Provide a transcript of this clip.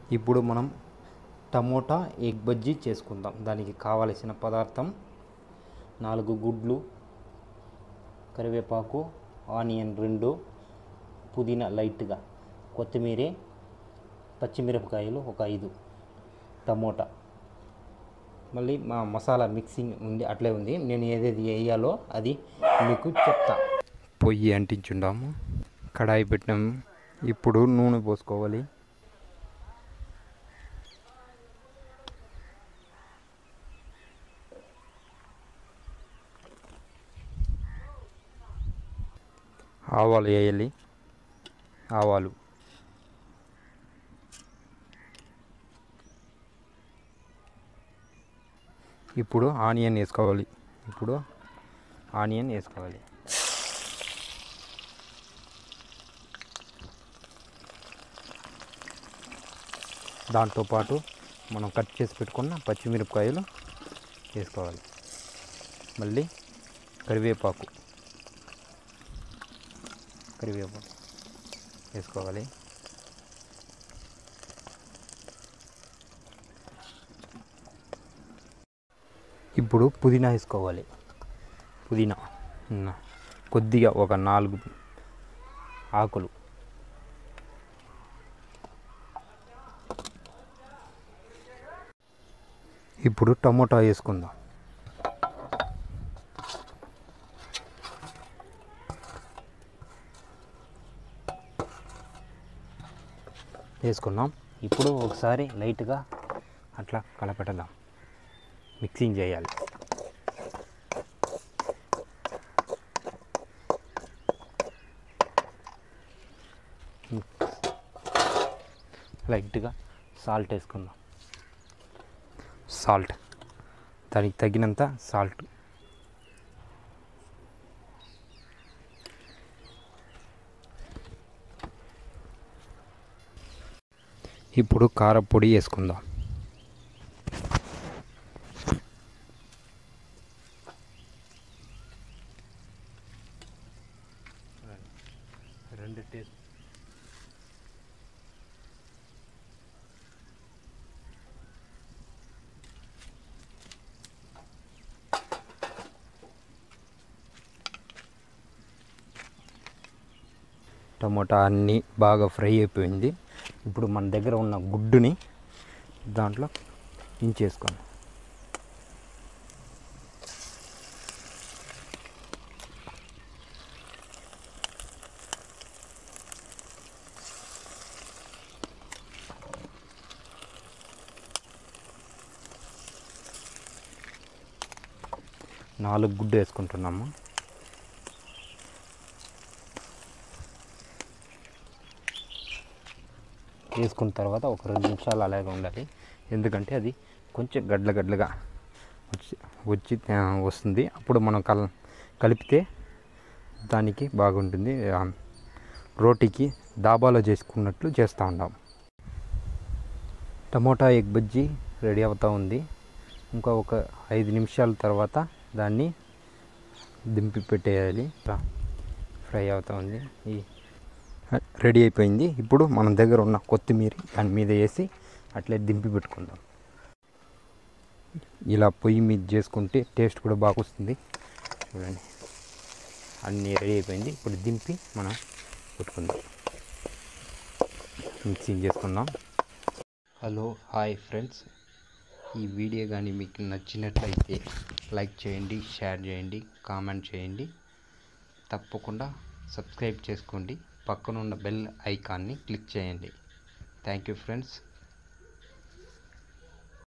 ఇప్పుడు మనం tomato egg bajji చేసుకుందాం దానికి కావలసిన పదార్థం నాలుగు గుడ్లు కరివేపాకు ఆనియన్ రెండు పుదీనా లైట్గా కొత్తిమీర పచ్చిమిరపకాయలు ఒక ఐదు టమోటా మళ్ళీ మా మసాలా మిక్సింగ్ ఉంది అట్లే ఉంది నేను ఏదేది వేయాలో అది మీకు చెప్తా పొయ్యి అంటించుండాము కడాయి పెట్టినాము ఇప్పుడు నూనె పోసుకోవాలి ఆవాలు వేయాలి ఆవాలు ఇప్పుడు ఆనియన్ వేసుకోవాలి ఇప్పుడు ఆనియన్ వేసుకోవాలి దాంతోపాటు మనం కట్ చేసి పెట్టుకున్న పచ్చిమిరపకాయలు వేసుకోవాలి మళ్ళీ కరివేపాకు కరివేపాకు వేసుకోవాలి ఇప్పుడు పుదీనా వేసుకోవాలి పుదీనా ఉన్న కొద్దిగా ఒక నాలుగు ఆకులు ఇప్పుడు టమోటా వేసుకుందాం వేసుకున్నాం ఇప్పుడు ఒకసారి లైట్గా అట్లా కలపెట్టదాం మిక్సింగ్ చేయాలి లైట్గా సాల్ట్ వేసుకుందాం సాల్ట్ దానికి తగినంత సాల్ట్ ఇప్పుడు కారపొడి వేసుకుందాం రెండు టీ టమోటా అన్నీ బాగా ఫ్రై అయిపోయింది ఇప్పుడు మన దగ్గర ఉన్న గుడ్డుని దాంట్లో ఇంచేసుకోండి నాలుగు గుడ్డు వేసుకుంటున్నాము వేసుకున్న తర్వాత ఒక రెండు నిమిషాలు అలాగే ఉండాలి ఎందుకంటే అది కొంచెం గడ్ల గడ్లగా వచ్చి వచ్చి ఆ, వస్తుంది అప్పుడు మనం కల కలిపితే దానికి బాగుంటుంది ఆ, రోటీకి దాబాలో చేసుకున్నట్లు చేస్తూ ఉంటాం టమోటా ఎగ్ బజ్జీ రెడీ అవుతూ ఉంది ఇంకా ఒక ఐదు నిమిషాల తర్వాత దాన్ని దింపి పెట్టేయాలి ఫ్రై అవుతూ ఉంది ఈ రెడీ అయిపోయింది ఇప్పుడు మన దగ్గర ఉన్న కొత్తిమీర దాని మీద వేసి అట్లే దింపి పెట్టుకుందాం ఇలా పొయ్యి మీద చేసుకుంటే టేస్ట్ కూడా బాగా వస్తుంది చూడండి అన్నీ రెడీ అయిపోయింది ఇప్పుడు దింపి మనం పెట్టుకుందాం మిక్సింగ్ చేసుకుందాం హలో హాయ్ ఫ్రెండ్స్ ఈ వీడియో కానీ మీకు నచ్చినట్లయితే లైక్ చేయండి షేర్ చేయండి కామెంట్ చేయండి తప్పకుండా సబ్స్క్రైబ్ చేసుకోండి పక్కనున్న బెల్ ఐకాన్ని క్లిక్ చేయండి థ్యాంక్ యూ ఫ్రెండ్స్